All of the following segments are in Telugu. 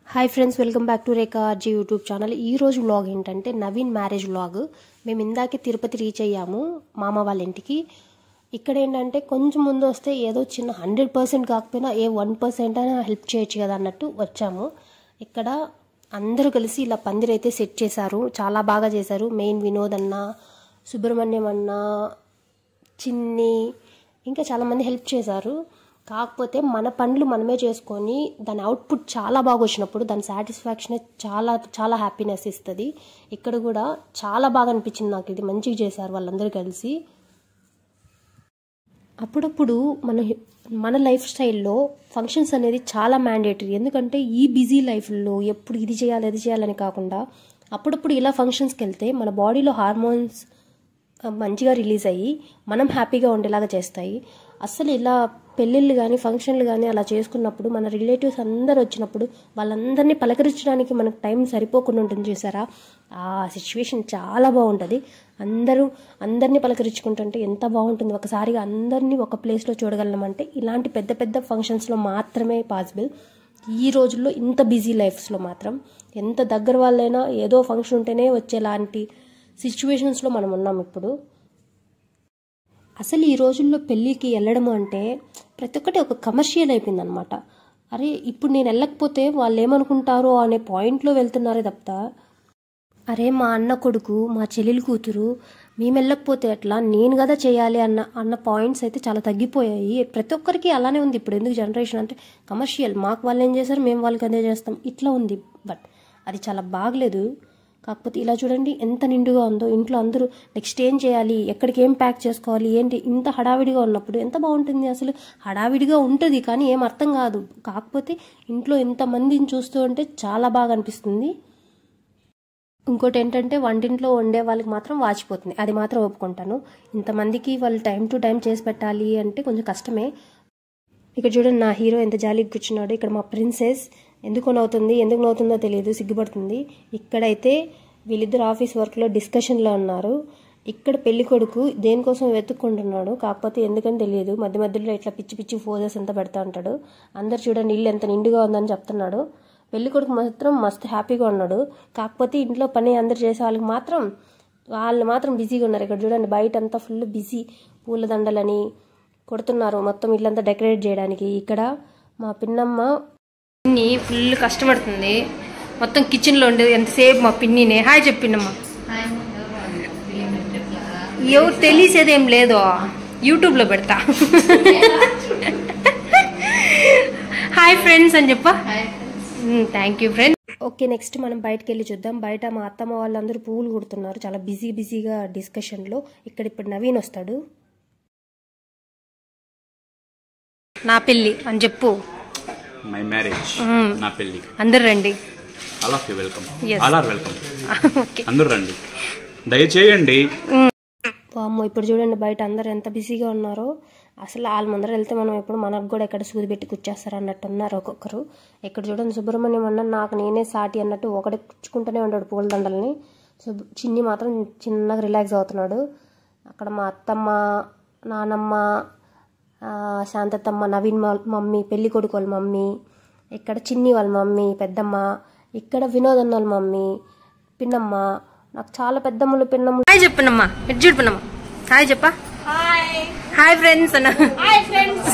Hi friends welcome back to Rekha R G YouTube channel ఈ రోజు వ్లాగ్ ఏంటంటే నవీన్ మ్యారేజ్ వ్లాగ్ మేము ఇందాకే తిరుపతి రీచ్ అయ్యాము మామ వాళ్ళ ఇంటికి ఇక్కడ ఏంటంటే కొంచెం ముందు వస్తే ఏదో చిన్న హండ్రెడ్ పర్సెంట్ కాకపోయినా ఏ వన్ పర్సెంట్ అయినా హెల్ప్ చేయొచ్చు కదా అన్నట్టు వచ్చాము ఇక్కడ అందరూ కలిసి ఇలా పందిరి అయితే సెట్ చేశారు చాలా బాగా చేశారు మెయిన్ వినోద్ అన్న సుబ్రహ్మణ్యం అన్న చిన్ని ఇంకా చాలామంది హెల్ప్ చేశారు కాకపోతే మన పనులు మనమే చేసుకొని దాని అవుట్పుట్ చాలా బాగా వచ్చినప్పుడు దాని సాటిస్ఫాక్షన్ చాలా చాలా హ్యాపీనెస్ ఇస్తుంది ఇక్కడ కూడా చాలా బాగా అనిపించింది నాకు ఇది మంచిగా చేశారు వాళ్ళందరూ కలిసి అప్పుడప్పుడు మన మన లైఫ్ స్టైల్లో ఫంక్షన్స్ అనేది చాలా మ్యాండేటరీ ఎందుకంటే ఈ బిజీ లైఫ్లో ఎప్పుడు ఇది చేయాలి అది చేయాలని కాకుండా అప్పుడప్పుడు ఇలా ఫంక్షన్స్కి వెళ్తే మన బాడీలో హార్మోన్స్ మంచిగా రిలీజ్ అయ్యి మనం హ్యాపీగా ఉండేలాగా చేస్తాయి అస్సలు ఇలా పెళ్ళిళ్ళు కానీ ఫంక్షన్లు కానీ అలా చేసుకున్నప్పుడు మన రిలేటివ్స్ అందరు వచ్చినప్పుడు వాళ్ళందరినీ పలకరించడానికి మనకు టైం సరిపోకుండా ఉంటుంది చూసారా ఆ సిచ్యువేషన్ చాలా బాగుంటుంది అందరూ అందరినీ పలకరించుకుంటుంటే ఎంత బాగుంటుంది ఒకసారిగా అందరినీ ఒక ప్లేస్లో చూడగలమంటే ఇలాంటి పెద్ద పెద్ద ఫంక్షన్స్లో మాత్రమే పాసిబుల్ ఈ రోజుల్లో ఇంత బిజీ లైఫ్స్లో మాత్రం ఎంత దగ్గర వాళ్ళైనా ఏదో ఫంక్షన్ ఉంటేనే వచ్చేలాంటి సిచ్యువేషన్స్లో మనం ఉన్నాం ఇప్పుడు అసలు ఈ రోజుల్లో పెళ్ళికి వెళ్ళడం అంటే ప్రతి ఒక్కటి ఒక కమర్షియల్ అయిపోయింది అనమాట అరే ఇప్పుడు నేను వెళ్ళకపోతే వాళ్ళు ఏమనుకుంటారో అనే పాయింట్లో వెళ్తున్నారే తప్ప అరే మా అన్న కొడుకు మా చెల్లెలు కూతురు మేము వెళ్ళకపోతే ఎట్లా నేను కదా చేయాలి అన్న అన్న పాయింట్స్ అయితే చాలా తగ్గిపోయాయి ప్రతి ఒక్కరికి అలానే ఉంది ఇప్పుడు ఎందుకు జనరేషన్ అంటే కమర్షియల్ మాకు వాళ్ళు ఏం చేశారు మేము వాళ్ళకి అదే చేస్తాం ఇట్లా ఉంది బట్ అది చాలా బాగలేదు కాకపోతే ఇలా చూడండి ఎంత నిండుగా ఉందో ఇంట్లో అందరూ నెక్స్ట్ ఏం చేయాలి ఎక్కడికి ఏం ప్యాక్ చేసుకోవాలి ఏంటి ఇంత హడావిడిగా ఉన్నప్పుడు ఎంత బాగుంటుంది అసలు హడావిడిగా ఉంటుంది కానీ ఏం అర్థం కాదు కాకపోతే ఇంట్లో ఎంతమందిని చూస్తూ ఉంటే చాలా బాగా అనిపిస్తుంది ఇంకోటి ఏంటంటే వంటింట్లో వండే వాళ్ళకి మాత్రం వాచిపోతుంది అది మాత్రం ఒప్పుకుంటాను ఇంతమందికి వాళ్ళు టైం టు టైం చేసి పెట్టాలి అంటే కొంచెం కష్టమే ఇక్కడ చూడండి నా హీరో ఎంత జాలికి కూర్చున్నాడు ఇక్కడ మా ప్రిన్సెస్ ఎందుకు నవ్వుతుంది ఎందుకు నవ్వుతుందో తెలియదు సిగ్గుపడుతుంది ఇక్కడైతే వీళ్ళిద్దరు ఆఫీస్ వర్క్లో డిస్కషన్లో ఉన్నారు ఇక్కడ పెళ్లి కొడుకు దేనికోసం వెతుక్కుంటున్నాడు కాకపోతే ఎందుకని తెలియదు మధ్య మధ్యలో ఇట్లా పిచ్చి పిచ్చి ఫోజెస్ ఎంత పెడతా ఉంటాడు అందరు చూడండి ఇల్లు ఎంత నిండుగా ఉందని చెప్తున్నాడు పెళ్లి కొడుకు మాత్రం మస్తు హ్యాపీగా ఉన్నాడు కాకపోతే ఇంట్లో పని అందరు చేసే వాళ్ళకి మాత్రం వాళ్ళు మాత్రం బిజీగా ఉన్నారు ఇక్కడ చూడండి బయట అంతా ఫుల్ బిజీ పూలదండలని కొడుతున్నారు మొత్తం ఇల్లంతా డెకరేట్ చేయడానికి ఇక్కడ మా పిన్నమ్మ పిన్ని ఫుల్ కష్టపడుతుంది మొత్తం కిచెన్లో ఉండేది ఎంతసేపు మా పిన్నినే హాయ్ చెప్పినమ్మా ఎవరు తెలిసేదేం లేదు యూట్యూబ్లో పెడతా హాయ్ ఫ్రెండ్స్ అని చెప్పా thank you friend okay next మనం బయటకు వెళ్ళి చూద్దాం బయట మా అత్తమ్మ వాళ్ళందరూ పువ్వులు కుడుతున్నారు చాలా బిజీ బిజీగా డిస్కషన్లో ఇక్కడ ఇప్పుడు నవీన్ వస్తాడు నా పెళ్ళి అని చెప్పు మై మ్యారేజ్ నా పెళ్లి అందరు రండి all of you welcome Yes. All are welcome okay అందరూ రండి దయచేయండి వామ్మో ఇప్పుడు చూడండి బయట అందరు ఎంత బిజీగా ఉన్నారో అసలు వాళ్ళ ముందర వెళ్తే మనం ఎప్పుడు మనకు కూడా ఎక్కడ సూది పెట్టి కూర్చేస్తారు అన్నట్టు ఉన్నారు ఒక్కొక్కరు ఇక్కడ చూడండి సుబ్రహ్మణ్యం అన్న నాకు నేనే సాటి అన్నట్టు ఒకటి కూర్చుకుంటూనే ఉన్నాడు పూలదండల్ని సో చిన్ని మాత్రం చిన్నగా రిలాక్స్ అవుతున్నాడు అక్కడ మా అత్తమ్మ నానమ్మ ఆ, శాంతతమ్మ నవీన్ వాళ్ళ మమ్మీ పెళ్లి కొడుకు వాళ్ళ మమ్మీ ఇక్కడ చిన్ని వాళ్ళ మమ్మీ పెద్దమ్మ ఇక్కడ వినోద్ అన్న వాళ్ళ మమ్మీ పిన్నమ్మ నాకు చాలా పెద్దమ్మలు పిన్నమ్మ హాయ్ చెప్పినమ్మా ఎటు చూడు పిన్నమ్మ హాయ్ చెప్పా హాయ్ ఫ్రెండ్స్ అన్న హాయ్ ఫ్రెండ్స్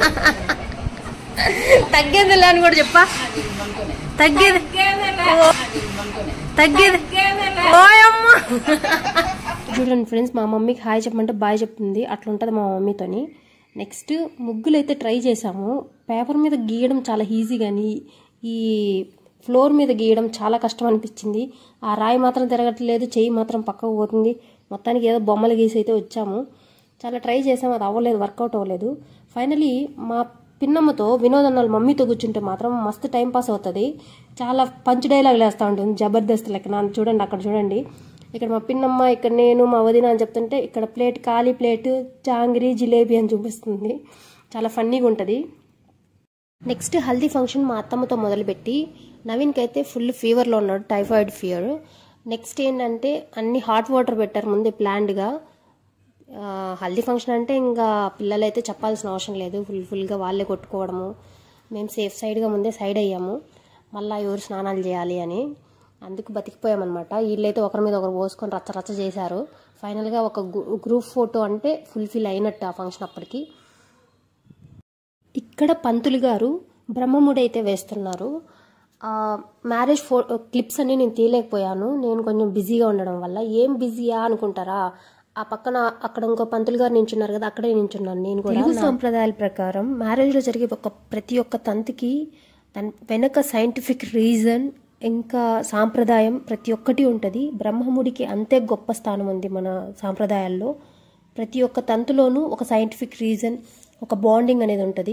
తగ్గేది అని కూడా చెప్పా తగ్గేది ఓ, తగ్గేది ఓయమ్మ చూడండి ఫ్రెండ్స్ మా మమ్మీకి హాయ్ చెప్పమంటే బాయ్ చెప్తుంది అట్లా ఉంటుంది మా మమ్మీతోని నెక్స్ట్ ముగ్గులు అయితే ట్రై చేసాము పేపర్ మీద గీయడం చాలా ఈజీ కానీ ఈ ఫ్లోర్ మీద గీయడం చాలా కష్టం అనిపించింది ఆ రాయి మాత్రం తిరగట్లేదు చెయ్యి మాత్రం పక్కకు పోతుంది మొత్తానికి ఏదో బొమ్మలు గీసి అయితే వచ్చాము చాలా ట్రై చేసాము అది అవ్వలేదు వర్కౌట్ అవ్వలేదు ఫైనలీ మా పిన్నమ్మతో వినోదన్న వాళ్ళ మమ్మీతో కూర్చుంటే మాత్రం మస్తు టైం పాస్ అవుతుంది చాలా పంచ్ డైలాగ్ వేస్తూ ఉంటుంది జబర్దస్త్ లెక్కన చూడండి అక్కడ చూడండి ఇక్కడ మా పిన్నమ్మ ఇక్కడ నేను మా వదిన అని చెప్తుంటే ఇక్కడ ప్లేట్ ఖాళీ ప్లేట్ జాంగిరి జిలేబీ అని చూపిస్తుంది చాలా ఫన్నీగా ఉంటుంది నెక్స్ట్ హల్దీ ఫంక్షన్ మా అత్తమ్మతో మొదలుపెట్టి నవీన్కి అయితే ఫుల్ ఫీవర్లో ఉన్నాడు టైఫాయిడ్ ఫీవర్ నెక్స్ట్ ఏంటంటే అన్ని హాట్ వాటర్ పెట్టారు ముందే ప్లాన్డ్గా హల్దీ ఫంక్షన్ అంటే ఇంకా పిల్లలైతే చెప్పాల్సిన అవసరం లేదు ఫుల్ ఫుల్గా వాళ్ళే కొట్టుకోవడము మేము సేఫ్ సైడ్గా ముందే సైడ్ అయ్యాము మళ్ళీ ఎవరు స్నానాలు చేయాలి అని అందుకు బతికిపోయామన్నమాట వీళ్ళైతే ఒకరి మీద ఒకరు పోసుకొని రచ్చ రచ్చ చేశారు ఫైనల్గా ఒక గు- గ్రూప్ ఫోటో అంటే ఫుల్ఫిల్ అయినట్టు ఆ ఫంక్షన్ అప్పటికి ఇక్కడ పంతులు గారు బ్రహ్మముడైతే వేస్తున్నారు ఆ, మ్యారేజ్ ఫో క్లిప్స్ అన్ని నేను తీయలేకపోయాను నేను కొంచెం బిజీగా ఉండడం వల్ల ఏం బిజీయా అనుకుంటారా ఆ పక్కన అక్కడ ఇంకో పంతులు గారు నించున్నారు కదా అక్కడే నించున్నాను నేను కూడా తెలుగు సాంప్రదాయాల ప్రకారం మ్యారేజ్లో జరిగే ఒక ప్రతి ఒక్క తంతుకి దాని వెనక సైంటిఫిక్ రీజన్ ఇంకా సాంప్రదాయం ప్రతి ఒక్కటి ఉంటుంది బ్రహ్మముడికి అంతే గొప్ప స్థానం ఉంది మన సాంప్రదాయాల్లో ప్రతి ఒక్క తంతులోనూ ఒక సైంటిఫిక్ రీజన్ ఒక బాండింగ్ అనేది ఉంటుంది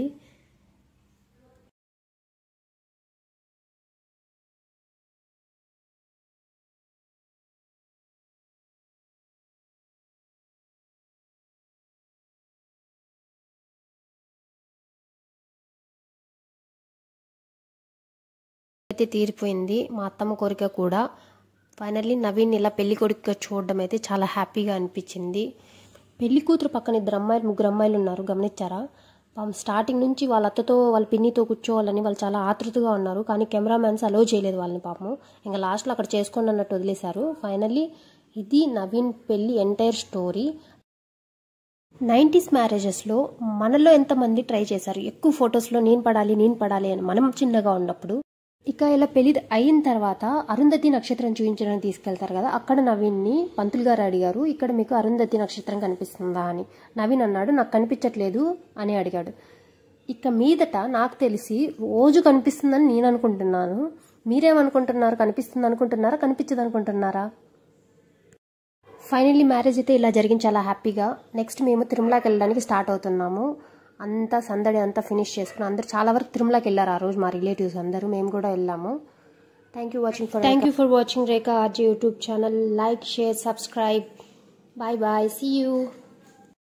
అయితే తీరిపోయింది మా అత్తమ్మ కోరిక కూడా ఫైనల్లీ నవీన్ ఇలా పెళ్లి కొడుకుగా చూడడం అయితే చాలా హ్యాపీగా అనిపించింది పెళ్లి కూతురు పక్కన ఇద్దరు అమ్మాయిలు ముగ్గురు అమ్మాయిలు ఉన్నారు గమనించారా పాపం స్టార్టింగ్ నుంచి వాళ్ళ అత్తతో వాళ్ళ పిన్నితో కూర్చోవాలని వాళ్ళు చాలా ఆతృతగా ఉన్నారు కానీ కెమెరామ్యాన్స్ అలో చేయలేదు వాళ్ళని పాపం ఇంకా లాస్ట్లో అక్కడ చేసుకోండి అన్నట్టు వదిలేశారు ఫైనల్లీ ఇది నవీన్ పెళ్లి ఎంటైర్ స్టోరీ నైంటీస్ మ్యారేజెస్లో మనలో ఎంతమంది ట్రై చేశారు ఎక్కువ ఫొటోస్లో నేను పడాలి నేను పడాలి అని మనం చిన్నగా ఉన్నప్పుడు ఇక ఇలా పెళ్లి అయిన తర్వాత అరుంధతి నక్షత్రం చూపించడానికి తీసుకెళ్తారు కదా అక్కడ నవీన్ని పంతులు గారు అడిగారు ఇక్కడ మీకు అరుంధతి నక్షత్రం కనిపిస్తుందా అని నవీన్ అన్నాడు నాకు కనిపించట్లేదు అని అడిగాడు ఇక మీదట నాకు తెలిసి రోజు కనిపిస్తుందని నేను అనుకుంటున్నాను మీరేమనుకుంటున్నారు కనిపిస్తుంది అనుకుంటున్నారా కనిపించదు అనుకుంటున్నారా ఫైనల్లీ మ్యారేజ్ అయితే ఇలా జరిగింది చాలా హ్యాపీగా నెక్స్ట్ మేము తిరుమలకి వెళ్ళడానికి స్టార్ట్ అవుతున్నాము అంతా సందడి అంతా ఫినిష్ చేసుకుని అందరూ చాలా వరకు తిరుమలకి వెళ్ళారు ఆ రోజు మా రిలేటివ్స్ అందరూ మేము కూడా వెళ్ళాము thank you watching for thank you for watching Rekha R G YouTube channel like share subscribe bye bye see you